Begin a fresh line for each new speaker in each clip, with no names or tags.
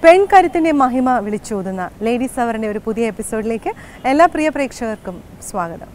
പെൺകരുത്തിന്റെ മഹിമ വിളിച്ചോതുന്ന ലേഡീസ് അവറിന്റെ ഒരു പുതിയ എപ്പിസോഡിലേക്ക് എല്ലാ പ്രിയ പ്രേക്ഷകർക്കും സ്വാഗതം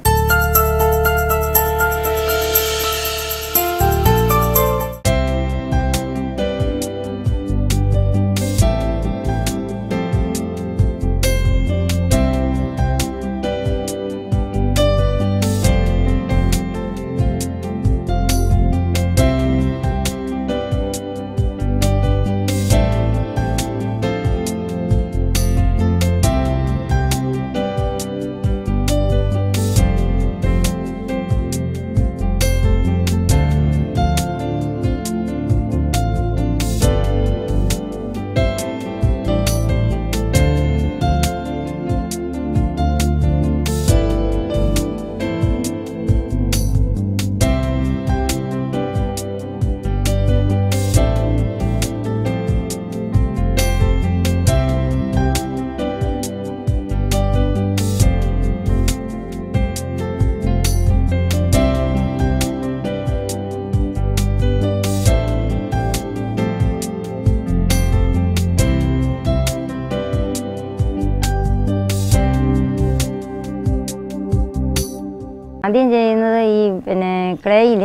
ആദ്യം ചെയ്യുന്നത് ഈ പിന്നെ ക്ലേയിൽ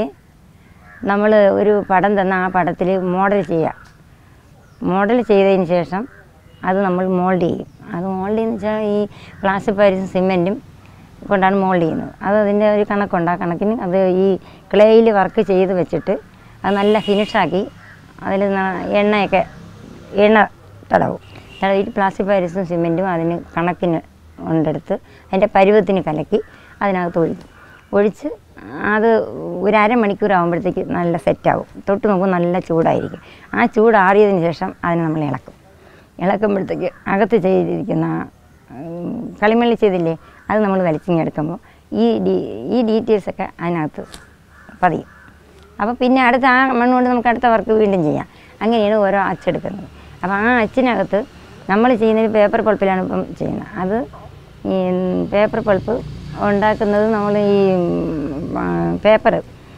നമ്മൾ ഒരു പടം തന്ന ആ പടത്തിൽ മോഡൽ ചെയ്യുക മോഡൽ ചെയ്തതിന് ശേഷം അത് നമ്മൾ മോൾഡ് ചെയ്യും അത് മോൾഡ് ചെയ്യുന്ന വെച്ചാൽ ഈ പ്ലാസ്റ്റിക് പാരീസും സിമെൻറ്റും കൊണ്ടാണ് മോൾഡ് ചെയ്യുന്നത് അത് അതിൻ്റെ ഒരു കണക്കുണ്ട് ആ കണക്കിന് അത് ഈ ക്ലേയിൽ വർക്ക് ചെയ്ത് വെച്ചിട്ട് അത് നല്ല ഫിനിഷാക്കി അതിൽ എണ്ണയൊക്കെ എണ്ണ തടവും തടവിട്ട് പ്ലാസ്റ്റിക് പാരീസും സിമെൻറ്റും അതിന് കണക്കിന് കൊണ്ടെടുത്ത് അതിൻ്റെ പരുവത്തിന് കലക്കി അതിനകത്ത് ഒഴിക്കും ഒഴിച്ച് അത് ഒരു അരമണിക്കൂർ ആകുമ്പോഴത്തേക്ക് നല്ല സെറ്റാവും തൊട്ട് നോക്കുമ്പോൾ നല്ല ചൂടായിരിക്കും ആ ചൂടാറിയതിന് ശേഷം അതിനെ നമ്മൾ ഇളക്കും ഇളക്കുമ്പോഴത്തേക്ക് അകത്ത് ചെയ്തിരിക്കുന്ന ഉം, കളിമള്ളി ചെയ്തില്ലേ അത് നമ്മൾ വലിച്ചിങ്ങെടുക്കുമ്പോൾ ഈ ഡീ ഈ ഡീറ്റെയിൽസൊക്കെ അതിനകത്ത് പതിയും അപ്പോൾ പിന്നെ അടുത്ത ആ മണ്ണ് കൊണ്ട് നമുക്ക് അടുത്ത വർക്ക് വീണ്ടും ചെയ്യാം അങ്ങനെയാണ് ഓരോ അച്ചെടുക്കുന്നത് അപ്പോൾ ആ അച്ചിനകത്ത് നമ്മൾ ചെയ്യുന്നത് പേപ്പർ പൾപ്പിലാണ് ഇപ്പം ചെയ്യുന്നത് അത് ഈ പേപ്പർ പൾപ്പ് ഉണ്ടാക്കുന്നത് നമ്മൾ ഈ പേപ്പർ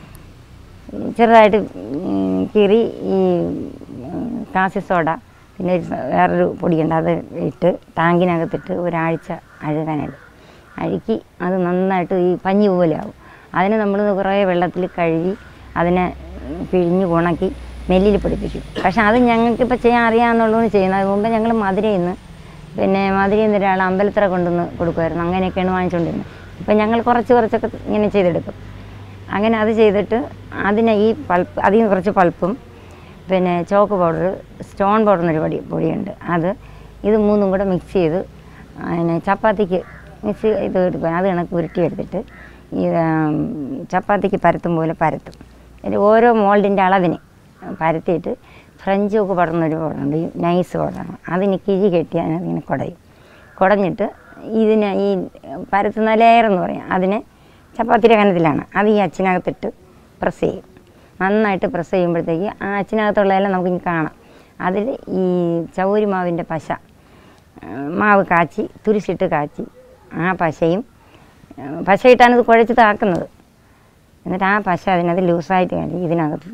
ചെറുതായിട്ട് ഉം, കീറി ഈ ഉം, കാസി സോഡ പിന്നെ ഒരു സ- വേറൊരു പൊടിയുണ്ട് അത് ഇട്ട് ടാങ്കിനകത്തിട്ട് ഒരാഴ്ച അഴുകാനിടും അഴുക്കി അത് നന്നായിട്ട് ഈ പഞ്ഞി പോലെ ആവും അതിനെ നമ്മൾ കുറേ വെള്ളത്തിൽ കഴുകി അതിനെ പിഴിഞ്ഞ് ഉണക്കി നെല്ലിൽ പിടിപ്പിക്കും പക്ഷെ അത് ഞങ്ങൾക്കിപ്പോൾ ചെയ്യാൻ അറിയാമെന്നുള്ളതെന്ന് ചെയ്യുന്നത് അത് മുമ്പ് ഞങ്ങൾ മധുരയിൽ നിന്ന് പിന്നെ മധുരയിൽ നിന്ന് ഒരാൾ അമ്പലത്തറ കൊണ്ടുവന്ന് കൊടുക്കുമായിരുന്നു അങ്ങനെയൊക്കെയാണ് വാങ്ങിച്ചുകൊണ്ടിരുന്നത് ഇപ്പം ഞങ്ങൾ കുറച്ച് കുറച്ചൊക്കെ ഇങ്ങനെ ചെയ്തെടുക്കും അങ്ങനെ അത് ചെയ്തിട്ട് അതിനെ ഈ പൾപ്പ് അതിൽ നിന്ന് കുറച്ച് പൾപ്പും പിന്നെ ചോക്ക് പൗഡർ സ്റ്റോൺ പൗഡർ എന്നൊരു പൊടി പൊടിയുണ്ട് അത് ഇത് മൂന്നും കൂടെ മിക്സ് ചെയ്ത് അതിനെ ചപ്പാത്തിക്ക് മിക്സ് ചെയ്ത് എടുക്കുക അത് കണക്ക് ഉരുട്ടിയെടുത്തിട്ട് ഈ ആം, ചപ്പാത്തിക്ക് പരത്തും പോലെ പരത്തും അതിൽ ഓരോ മോൾഡിൻ്റെ അളവിന് പരത്തിയിട്ട് ഫ്രഞ്ച് ചോക്ക് പൗഡർ എന്നൊരു പൗഡറുണ്ട് ഈ നൈസ് പൗഡറാണ് അതിന് കിഴി കെട്ടി അതിനകത്തിങ്ങനെ കുടയും കുടഞ്ഞിട്ട് ഇതിനെ ഈ പരത്തുന്ന ലെയർ എന്ന് പറയും അതിനെ ചപ്പാത്തിയുടെ കനത്തിലാണ് അത് ഈ അച്ചിനകത്തിട്ട് പ്രസ് ചെയ്യും നന്നായിട്ട് പ്രസ് ചെയ്യുമ്പോഴത്തേക്ക് ആ അച്ചിനകത്തുള്ളതെല്ലാം നമുക്ക് ഇനി കാണാം അതിൽ ഈ ചൗരി മാവിൻ്റെ പശ ആ, മാവ് കാച്ചി തുരിശിട്ട് കാച്ചി ആ പശയും ആ, പശയിട്ടാണ് ഇത് കുഴച്ച് താക്കുന്നത് എന്നിട്ട് ആ പശ അതിനകത്ത് ലൂസായിട്ട് കാച്ചി ഇതിനകത്ത്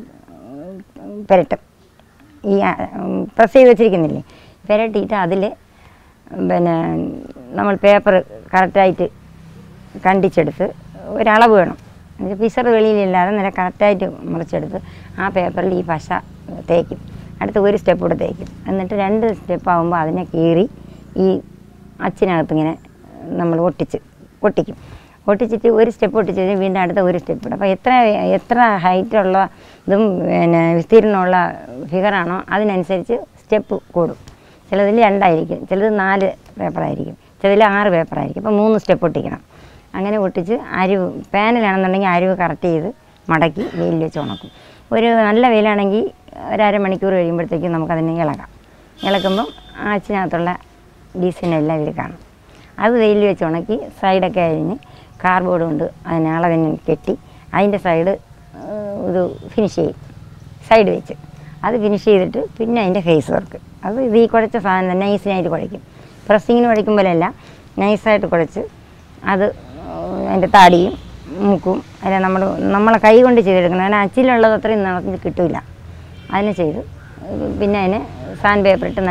പുരട്ടും ഈ പ്രസ് ചെയ്ത് വെച്ചിരിക്കുന്നില്ലേ പുരട്ടിയിട്ട് അതിൽ പിന്നെ നമ്മൾ പേപ്പർ കറക്റ്റായിട്ട് കണ്ടിച്ചെടുത്ത് ഒരളവ് വേണം എന്നുവെച്ചാൽ പിസർ വെളിയിലില്ലാതെ നല്ല കറക്റ്റായിട്ട് മുറിച്ചെടുത്ത് ആ പേപ്പറിൽ ഈ പശ തേക്കും അടുത്ത ഒരു സ്റ്റെപ്പ് കൂടെ തേക്കും എന്നിട്ട് രണ്ട് സ്റ്റെപ്പ് ആകുമ്പോൾ അതിനെ കീറി ഈ അച്ചിനകത്ത് ഇങ്ങനെ നമ്മൾ ഒട്ടിച്ച് ഒട്ടിക്കും ഒട്ടിച്ചിട്ട് ഒരു സ്റ്റെപ്പ് ഒട്ടിച്ച് കഴിഞ്ഞാൽ വീണ്ടും അടുത്ത ഒരു സ്റ്റെപ്പ് ഇടും അപ്പോൾ എത്ര എത്ര ഹൈറ്റുള്ള ഇതും പിന്നെ വിസ്തീർണമുള്ള ഫിഗറാണോ അതിനനുസരിച്ച് സ്റ്റെപ്പ് കൂടും ചിലതിൽ രണ്ടായിരിക്കും ചിലത് നാല് പേപ്പറായിരിക്കും ചിലതിൽ ആറ് പേപ്പറായിരിക്കും അപ്പോൾ മൂന്ന് സ്റ്റെപ്പ് ഒട്ടിക്കണം അങ്ങനെ ഒട്ടിച്ച് അരിവ് പാനിലാണെന്നുണ്ടെങ്കിൽ അരിവ് കറക്റ്റ് ചെയ്ത് മടക്കി വെയിലിൽ വെച്ച് ഉണക്കും ഒരു നല്ല വെയിലാണെങ്കിൽ ഒരു അരമണിക്കൂർ കഴിയുമ്പോഴത്തേക്കും നമുക്കതിനെ ഇളകാം ഇളക്കുമ്പം ആ അച്ചിനകത്തുള്ള ഡിസൈനെല്ലാം ഇതിൽ കാണും അത് വെയിലിൽ വെച്ച് ഉണക്കി സൈഡൊക്കെ അരിഞ്ഞ് കാർബോർഡ് കൊണ്ട് അതിനെ അളവിന് കെട്ടി അതിൻ്റെ സൈഡ് ഇത് ഫിനിഷ് ചെയ്യും സൈഡ് വെച്ച് അത് ഫിനിഷ് ചെയ്തിട്ട് പിന്നെ അതിൻ്റെ ഫേസ് വർക്ക് അത് ഇത് ഈ കുഴച്ച സാധനം തന്നെ നൈസിനായിട്ട് കുഴയ്ക്കും പ്രസ്സിങ്ങിന് കുഴയ്ക്കുമ്പോഴല്ല നൈസായിട്ട് കുഴച്ച് അത് അതിൻ്റെ താടിയും മൂക്കും അല്ല നമ്മൾ നമ്മളെ കൈ കൊണ്ട് ചെയ്തെടുക്കണം അതിന് അച്ചിലുള്ളത് അത്രയും നമുക്ക് കിട്ടില്ല അതിന് ചെയ്ത് പിന്നെ അതിന് സാൻഡ് പേപ്പർ ഇട്ട് നല്ല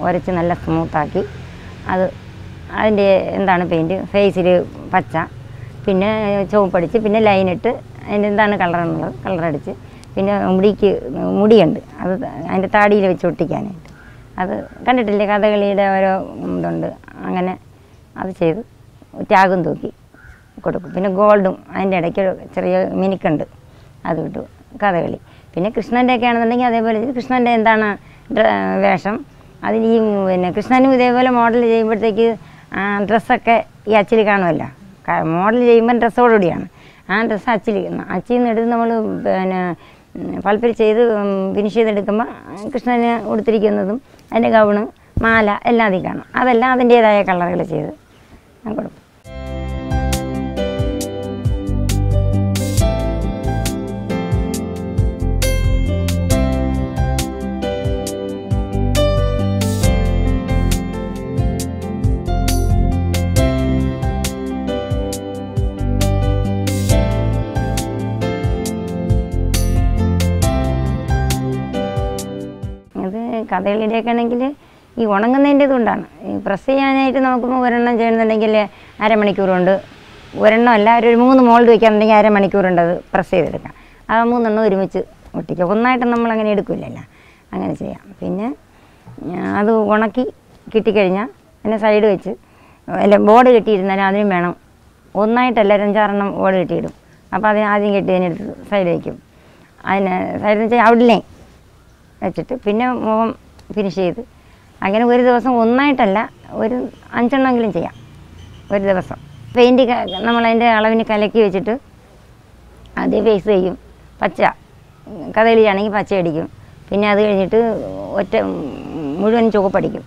ഉരച്ച് നല്ല സ്മൂത്താക്കി അത് അതിൻ്റെ എന്താണ് പെയിൻറ്റ് ഫേസിൽ പച്ച പിന്നെ ചുവപ്പടിച്ച് പിന്നെ ലൈനിട്ട് അതിൻ്റെ എന്താണ് കളർ എന്നുള്ളത് കളറടിച്ച് പിന്നെ മുടിക്ക് മുടിയുണ്ട് അത് അതിൻ്റെ താടിയിൽ വെച്ച് ഒട്ടിക്കാനായിട്ട് അത് കണ്ടിട്ടില്ലേ കഥകളിയുടെ ഓരോ ഇതുണ്ട് അങ്ങനെ അത് ചെയ്ത് ത്യാഗം തൂക്കി കൊടുക്കും പിന്നെ ഗോൾഡും അതിൻ്റെ ഇടയ്ക്ക് ഒരു ചെറിയ മിനുക്കുണ്ട് അത് വിട്ടു കഥകളി പിന്നെ കൃഷ്ണൻ്റെ ഒക്കെ ആണെന്നുണ്ടെങ്കിൽ അതേപോലെ ചെയ്ത് കൃഷ്ണൻ്റെ എന്താണ് ഡ്ര- വേഷം അതിൽ ഈ പിന്നെ കൃഷ്ണനും ഇതേപോലെ മോഡൽ ചെയ്യുമ്പോഴത്തേക്ക് ഡ്രസ്സൊക്കെ ഈ അച്ചിൽ കാണുമല്ലോ മോഡൽ ചെയ്യുമ്പോൾ ഡ്രസ്സോടുകൂടിയാണ് ആ ഡ്രസ്സ് അച്ചിൽ അച്ചിൽ നിന്ന് എടുത്ത് നമ്മൾ പിന്നെ പൾപ്പിൽ ചെയ്ത് ഫിനിഷ് ചെയ്തെടുക്കുമ്പോൾ കൃഷ്ണന് ഉടുത്തിരിക്കുന്നതും അതിൻ്റെ ഗൗണ് മാല എല്ലാം അതിൽ കാണും അതെല്ലാം അതിൻ്റേതായ കളറുകൾ ചെയ്ത് ഞാൻ കൊടുക്കും അത് കഥകളിയുടെയൊക്കെ ആണെങ്കിൽ ഈ ഉണങ്ങുന്നതിൻ്റെ ഇതുകൊണ്ടാണ് ഈ പ്രസ് ചെയ്യാനായിട്ട് നമുക്ക് ഒരെണ്ണം ചെയ്യുന്നുണ്ടെങ്കിൽ അരമണിക്കൂർ കൊണ്ട് ഒരെണ്ണം അല്ല ഒരു മൂന്ന് മോൾഡ് വയ്ക്കാനുണ്ടെങ്കിൽ അരമണിക്കൂർ കൊണ്ട് അത് പ്രസ് ചെയ്തെടുക്കാം ആ മൂന്നെണ്ണം ഒരുമിച്ച് ഒട്ടിക്കുക ഒന്നായിട്ട് നമ്മൾ അങ്ങനെ എടുക്കില്ലല്ലോ അങ്ങനെ ചെയ്യാം പിന്നെ ആ, അത് ഉണക്കി കിട്ടിക്കഴിഞ്ഞാൽ അതിനെ സൈഡ് വെച്ച് അല്ല ബോർഡ് കെട്ടിയിരുന്നാലും അതിനും വേണം ഒന്നായിട്ടല്ല ഒരു അഞ്ചാറെണ്ണം ബോർഡ് കെട്ടിയിടും അപ്പോൾ അത് ആദ്യം കെട്ടി അതിനെടുത്ത് സൈഡ് വയ്ക്കും അതിന് സൈഡ് വെച്ചാൽ ഔട്ട്ലൈൻ വെച്ചിട്ട് പിന്നെ മുഖം ഫിനിഷ് ചെയ്ത് അങ്ങനെ ഒരു ദിവസം ഒന്നായിട്ടല്ല ഒരു അഞ്ചെണ്ണമെങ്കിലും ചെയ്യാം ഒരു ദിവസം പെയിൻറ്റ് നമ്മളതിൻ്റെ അളവിന് കലക്കി വെച്ചിട്ട് അതേ ഫേസ് ചെയ്യും പച്ച കഥകളിയാണെങ്കിൽ പച്ച അടിക്കും പിന്നെ അത് കഴിഞ്ഞിട്ട് ഒറ്റ മുഴുവൻ ചുവപ്പടിക്കും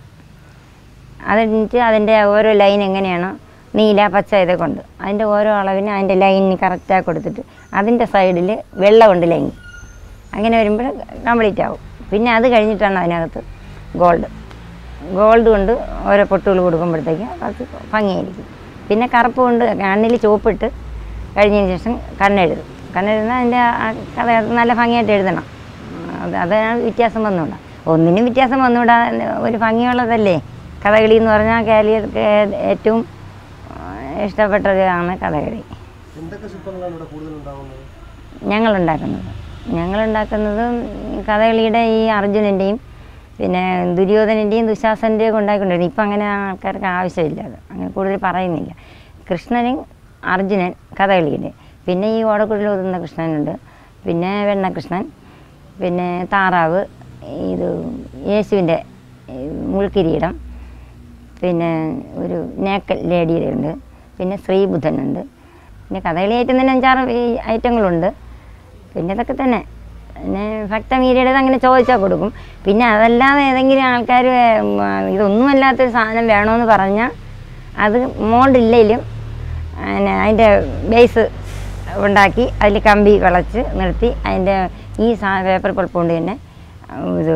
അത് കഴിഞ്ഞിട്ട് അതിൻ്റെ ഓരോ ലൈൻ എങ്ങനെയാണോ നീല പച്ച ഇതൊക്കെ ഉണ്ട് അതിൻ്റെ ഓരോ അളവിന് അതിൻ്റെ ലൈനിന് കറക്റ്റായി കൊടുത്തിട്ട് അതിൻ്റെ സൈഡിൽ വെള്ളമുണ്ട് ലൈൻ അങ്ങനെ വരുമ്പോൾ കംപ്ലീറ്റ് ആവും പിന്നെ അത് കഴിഞ്ഞിട്ടാണ് അതിനകത്ത് ഗോൾഡ് ഗോൾഡ് കൊണ്ട് ഓരോ പൊട്ടുകൾ കൊടുക്കുമ്പോഴത്തേക്ക് അത് ഭംഗിയായിരിക്കും പിന്നെ കറുപ്പ് കൊണ്ട് കണ്ണിൽ ചുവപ്പിട്ട് കഴിഞ്ഞതിന് ശേഷം കണ്ണെഴുതും കണ്ണെഴുതുന്ന അതിൻ്റെ ആ കഥ നല്ല ഭംഗിയായിട്ട് എഴുതണം അത് അതാണ് വ്യത്യാസം വന്നുകൂടാ ഒന്നിനും വ്യത്യാസം വന്നുകൂടാ ഒരു ഭംഗിയുള്ളതല്ലേ കഥകളി എന്ന് പറഞ്ഞാൽ കേരളീയർക്ക് ഏറ്റവും ആ, ഇഷ്ടപ്പെട്ടതാണ് കഥകളി
എന്തൊക്കെ ശില്പങ്ങളാണ് ഇവിടെ കൂടുതൽ ഉണ്ടാവുന്നത്
ഞങ്ങളുണ്ടാക്കുന്നത് ഞങ്ങളുണ്ടാക്കുന്നത് കഥകളിയുടെ ഈ അർജുനൻ്റെയും പിന്നെ ദുര്യോധനൻ്റെയും ദുശാസൻ്റെയും ഒക്കെ ഉണ്ടാക്കിക്കൊണ്ടിരുന്നു ഇപ്പം അങ്ങനെ ആൾക്കാർക്ക് ആവശ്യമില്ല അത് അങ്ങനെ കൂടുതൽ പറയുന്നില്ല കൃഷ്ണനും അർജുനൻ കഥകളിയുടെ പിന്നെ ഈ ഓടക്കുഴലിൽ ഒതുന്ന കൃഷ്ണനുണ്ട് പിന്നെ വെണ്ണകൃഷ്ണൻ പിന്നെ താറാവ് ഇത് യേശുവിൻ്റെ മുൾക്കിരീടം പിന്നെ ഒരു നേക്കൽ ലേഡിയുടെ ഉണ്ട് പിന്നെ ശ്രീബുദ്ധനുണ്ട് പിന്നെ കഥകളി ഐറ്റം തന്നെ അഞ്ചാറ് ഈ ഐറ്റങ്ങളുണ്ട് പിന്നെ ഇതൊക്കെ തന്നെ പിന്നെ ഭക്തമീരയുടെ അങ്ങനെ ചോദിച്ചാൽ കൊടുക്കും പിന്നെ അതല്ലാതെ ഏതെങ്കിലും ആൾക്കാർ ഇതൊന്നുമല്ലാത്തൊരു സാധനം വേണമെന്ന് പറഞ്ഞാൽ അത് മോൾഡില്ലെങ്കിലും പിന്നെ അതിൻ്റെ ബേസ് ഉണ്ടാക്കി അതിൽ കമ്പി വളച്ച് നിർത്തി അതിൻ്റെ ഈ സാ പേപ്പർ പൾപ്പ് കൊണ്ട് തന്നെ ഇത്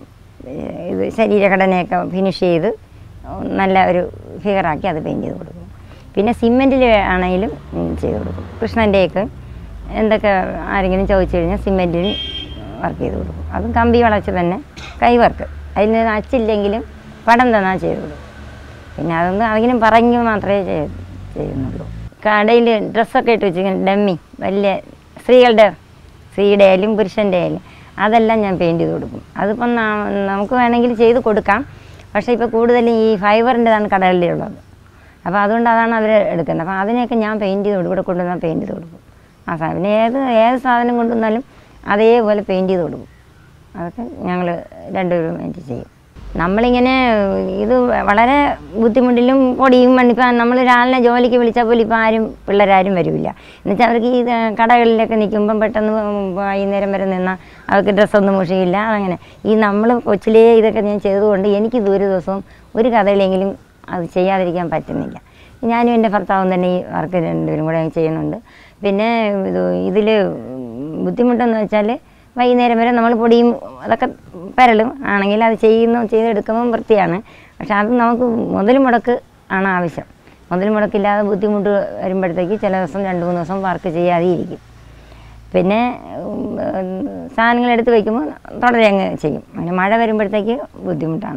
ഇത് ശരീരഘടനയൊക്കെ ഫിനിഷ് ചെയ്ത് നല്ല ഒരു ഫിഗറാക്കി അത് പെയിൻറ്റ് ചെയ്ത് കൊടുക്കും പിന്നെ സിമെൻറ്റിൽ ആണെങ്കിലും ഉം, ചെയ്ത് കൊടുക്കും കൃഷ്ണൻ്റെയൊക്കെ എന്തൊക്കെ ആരെങ്കിലും ചോദിച്ചു കഴിഞ്ഞാൽ സിമെൻറ്റിൽ വർക്ക് ചെയ്ത് കൊടുക്കും അതും കമ്പി വളച്ച് തന്നെ കൈ വർക്ക് അതിന് അച്ചില്ലെങ്കിലും പടം തന്നാൽ ചെയ്ത് കൊടുക്കും പിന്നെ അതൊന്നും അതിനും പറഞ്ഞു മാത്രമേ ചെയ്യ- ചെയ്യുന്നുള്ളൂ കടയിൽ ഡ്രസ്സൊക്കെ ഇട്ട് വെച്ചിരിക്കുന്ന ഡമ്മി വലിയ സ്ത്രീകളുടെ സ്ത്രീയുടെ ആയാലും പുരുഷൻ്റെ ആയാലും അതെല്ലാം ഞാൻ പെയിൻറ്റ് ചെയ്ത് കൊടുക്കും അതിപ്പം നാ- നമുക്ക് വേണമെങ്കിൽ ചെയ്ത് കൊടുക്കാം പക്ഷേ ഇപ്പോൾ കൂടുതലും ഈ ഫൈബറിൻ്റെതാണ് കടകളിലുള്ളത് അപ്പോൾ അതുകൊണ്ട് അതാണ് അവർ എടുക്കുന്നത് അപ്പോൾ അതിനെയൊക്കെ ഞാൻ പെയിൻറ്റ് ചെയ്ത് കൊടുക്കും ഇവിടെ കൊണ്ടുവന്നാൽ പെയിൻറ്റ് ചെയ്ത് കൊടുക്കും ആ സാധനം പിന്നെ ഏത് ഏത് സാധനം കൊണ്ടുവന്നാലും അതേപോലെ പെയിൻറ്റ് ചെയ്ത് കൊടുക്കും അതൊക്കെ ഞങ്ങൾ രണ്ടുപേരും വേണ്ടി ചെയ്യും നമ്മളിങ്ങനെ ഇത് വളരെ ബുദ്ധിമുട്ടിലും പൊടിയും മണ്ണിപ്പം നമ്മൾ രാവിലെ ജോലിക്ക് വിളിച്ചാൽ പോലും ഇപ്പം ആരും പിള്ളേരാരും വരില്ല എന്നുവെച്ചാൽ അവർക്ക് ഈ കടകളിലൊക്കെ നിൽക്കുമ്പം പെട്ടെന്ന് വൈകുന്നേരം വരെ നിന്നാൽ അവർക്ക് ഡ്രസ്സൊന്നും മുഷിയില്ല അതങ്ങനെ ഈ നമ്മൾ കൊച്ചിലേ ഇതൊക്കെ ഞാൻ ചെയ്തുകൊണ്ട് എനിക്ക് ദൂര ദിവസവും ഒരു കഥയിലെങ്കിലും അത് ചെയ്യാതിരിക്കാൻ പറ്റുന്നില്ല ഞാനും എൻ്റെ ഭർത്താവും തന്നെ ഈ വർക്ക് രണ്ടുപേരും കൂടെ ചെയ്യുന്നുണ്ട് പിന്നെ ഇത് ഇതിൽ ബുദ്ധിമുട്ടെന്ന് വെച്ചാൽ വൈകുന്നേരം വരെ നമ്മൾ പൊടിയും അതൊക്കെ പരലും ആണെങ്കിൽ അത് ചെയ്യുന്നു ചെയ്തെടുക്കുമ്പം വൃത്തിയാണ് പക്ഷെ അത് നമുക്ക് മുതൽ മുടക്ക് ആണ് ആവശ്യം മുതൽ മുടക്കില്ലാതെ ബുദ്ധിമുട്ട് വരുമ്പോഴത്തേക്ക് ചില ദിവസം രണ്ട് മൂന്ന് ദിവസം വർക്ക് ചെയ്യാതെ ഇരിക്കും പിന്നെ സാധനങ്ങൾ എടുത്ത് വയ്ക്കുമ്പോൾ തുടരെ അങ്ങ് ചെയ്യും അങ്ങനെ മഴ വരുമ്പോഴത്തേക്ക് ബുദ്ധിമുട്ടാണ്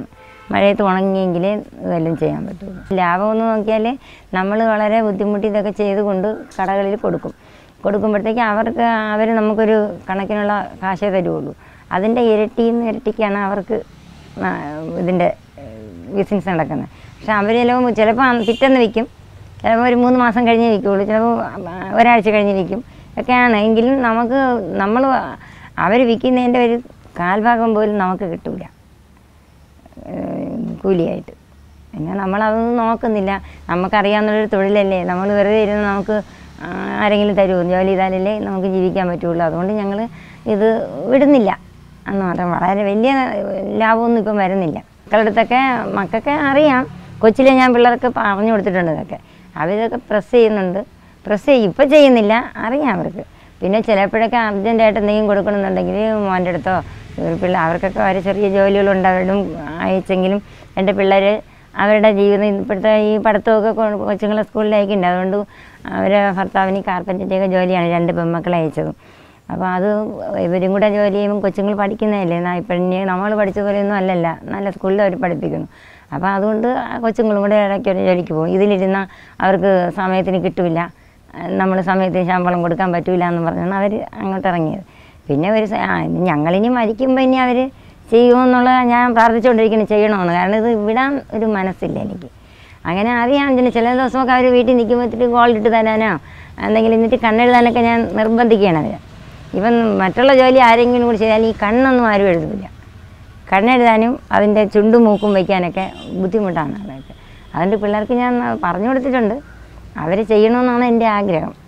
മഴയത്ത് ഉണങ്ങിയെങ്കിലേ ഇതെല്ലാം ചെയ്യാൻ പറ്റുള്ളൂ ലാഭമെന്ന് നോക്കിയാൽ നമ്മൾ വളരെ ബുദ്ധിമുട്ടി ഇതൊക്കെ ചെയ്തുകൊണ്ട് കടകളിൽ കൊടുക്കും കൊടുക്കുമ്പോഴത്തേക്ക് അവർക്ക് അവർ നമുക്കൊരു കണക്കിനുള്ള കാശേ തരുള്ളൂ അതിൻ്റെ ഇരട്ടിയും ഇരട്ടിക്കാണ് അവർക്ക് ന- ഇതിൻ്റെ ബിസിനസ് നടക്കുന്നത് പക്ഷെ അവർ ചിലപ്പോൾ ചിലപ്പോൾ പിറ്റേന്ന് വിൽക്കും ചിലപ്പോൾ ഒരു മൂന്ന് മാസം കഴിഞ്ഞ് വിൽക്കുള്ളൂ ചിലപ്പോൾ ഒരാഴ്ച കഴിഞ്ഞ് വിൽക്കും ഒക്കെയാണ് എങ്കിലും നമുക്ക് നമ്മൾ അവർ വിൽക്കുന്നതിൻ്റെ ഒരു കാൽഭാഗം പോലും നമുക്ക് കിട്ടില്ല കൂലിയായിട്ട് പിന്നെ നമ്മളതൊന്നും നോക്കുന്നില്ല നമുക്കറിയാവുന്നൊരു തൊഴിലല്ലേ നമ്മൾ വെറുതെ ഇരുന്ന് നമുക്ക് ആ, ആരെങ്കിലും തരുമോ ജോലി ചെയ്താലല്ലേ നമുക്ക് ജീവിക്കാൻ പറ്റുള്ളൂ അതുകൊണ്ട് ഞങ്ങൾ ഇത് വിടുന്നില്ല എന്ന് മാത്രം വളരെ വലിയ ലാഭമൊന്നും ഇപ്പം വരുന്നില്ല മക്കളുടെ അടുത്തൊക്കെ മക്കൾക്ക് അറിയാം കൊച്ചിലെ ഞാൻ പിള്ളേർക്ക് പറഞ്ഞു കൊടുത്തിട്ടുണ്ട് ഇതൊക്കെ അവരിതൊക്കെ പ്രസ് ചെയ്യുന്നുണ്ട് പ്രസ് ചെയ്യും ഇപ്പം ചെയ്യുന്നില്ല അറിയാം അവർക്ക് പിന്നെ ചിലപ്പോഴൊക്കെ അർജൻറ്റായിട്ട് എന്തെങ്കിലും കൊടുക്കണമെന്നുണ്ടെങ്കിൽ മോൻ്റെ അടുത്തോ ഒരു പിള്ളേർ അവർക്കൊക്കെ ഒരു ചെറിയ ജോലികളുണ്ട് അവരും അയച്ചെങ്കിലും എൻ്റെ പിള്ളേർ അവരുടെ ജീവിതം ഇപ്പോഴത്തെ ഈ പഠിത്തമൊക്കെ കൊ- കൊച്ചുങ്ങളെ സ്കൂളിൽ അയക്കുന്നുണ്ട് അതുകൊണ്ട് അവരെ ഭർത്താവിന് കാർപ്പൻറ്റിൻ്റെയൊക്കെ ജോലിയാണ് രണ്ട് പെൺമക്കളെ അയച്ചതും അപ്പോൾ അത് ഇവരും കൂടെ ജോലി ചെയ്യുമ്പോൾ കൊച്ചുങ്ങൾ പഠിക്കുന്നതല്ലേ എന്നാൽ ഇപ്പോഴേ നമ്മൾ പഠിച്ച പോലെയൊന്നും അല്ലല്ല നല്ല സ്കൂളിൽ അവർ പഠിപ്പിക്കുന്നു അപ്പോൾ അതുകൊണ്ട് ആ കൊച്ചുങ്ങളും കൂടെ ഇടയ്ക്ക് ഒരു ജോലിക്ക് പോകും ഇതിലിരുന്ന അവർക്ക് സമയത്തിന് കിട്ടില്ല നമ്മൾ സമയത്തിന് ശമ്പളം കൊടുക്കാൻ പറ്റില്ല എന്ന് പറഞ്ഞാണ് അവർ അങ്ങോട്ട് ഇറങ്ങിയത് പിന്നെ ഒരു സ- ആ ഇനി ഞങ്ങളിനി മരിക്കുമ്പോൾ ഇനി അവർ ചെയ്യുമെന്നുള്ള ഞാൻ പ്രാർത്ഥിച്ചുകൊണ്ടിരിക്കുന്നു ചെയ്യണമെന്ന് കാരണം ഇത് വിടാൻ ഒരു മനസ്സില്ല എനിക്ക് അങ്ങനെ അറിയാം ഇതിന് ചില ദിവസമൊക്കെ അവർ വീട്ടിൽ നിൽക്കുമ്പോഴത്തേക്ക് ഗോൾഡ് ഇട്ട് തരാനോ എന്തെങ്കിലും എന്നിട്ട് കണ്ണെഴുതാനൊക്കെ ഞാൻ നിർബന്ധിക്കുകയാണ് അവർ ഇവൻ മറ്റുള്ള ജോലി ആരെങ്കിലും കൂടി ചെയ്താൽ ഈ കണ്ണൊന്നും ആരും എഴുതില്ല കണ്ണെഴുതാനും അതിൻ്റെ ചുണ്ടും മൂക്കും വയ്ക്കാനൊക്കെ ബുദ്ധിമുട്ടാണ് അതൊക്കെ അതുകൊണ്ട് പിള്ളേർക്ക് ഞാൻ പറഞ്ഞു കൊടുത്തിട്ടുണ്ട് അവർ ചെയ്യണമെന്നാണ് എൻ്റെ ആഗ്രഹം